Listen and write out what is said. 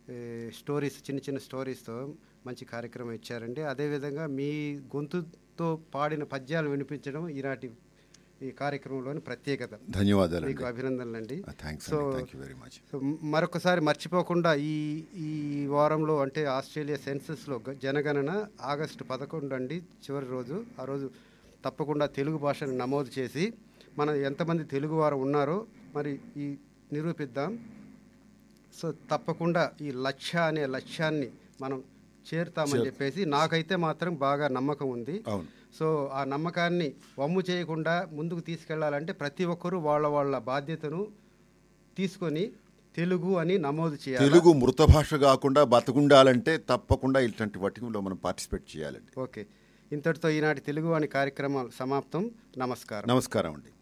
ఏ, stories చిన్న చిన్న స్టోరీస్తో మంచి కార్యక్రమం ఇచ్చారండి అదేవిధంగా మీ గొంతుతో పాడిన పద్యాలు వినిపించడం ఈనాటి ఈ కార్యక్రమంలోని ప్రత్యేకత ధన్యవాదాలు మీకు అభినందనలండి థ్యాంక్స్ సో అండి thank you very much so మరొకసారి మర్చిపోకుండా ఈ ఈ వారంలో అంటే ఆస్ట్రేలియా సెన్సస్లో గ- జనగణన ఆగస్టు పదకొండు అండి చివరి రోజు ఆ రోజు తప్పకుండా తెలుగు భాషను నమోదు చేసి మన ఎంతమంది తెలుగువారు ఉన్నారో మరి ఈ నిరూపిద్దాం సో తప్పకుండా ఈ లక్ష్య అనే లక్ష్యాన్ని మనం చేరుతామని చెప్పేసి నాకైతే మాత్రం బాగా నమ్మకం ఉంది అవును సో ఆ నమ్మకాన్ని వమ్ము చేయకుండా ముందుకు తీసుకెళ్లాలంటే ప్రతి ఒక్కరూ వాళ్ళ వాళ్ళ బాధ్యతను తీసుకొని తెలుగు అని నమోదు చేయాలి తెలుగు మృత భాష కాకుండా బతకుండాలంటే తప్పకుండా ఇట్లాంటి వాటిలో మనం పార్టిసిపేట్ చేయాలండి ఓకే ఇంతటితో ఈనాటి తెలుగు అని కార్యక్రమం సమాప్తం నమస్కారం నమస్కారం అండి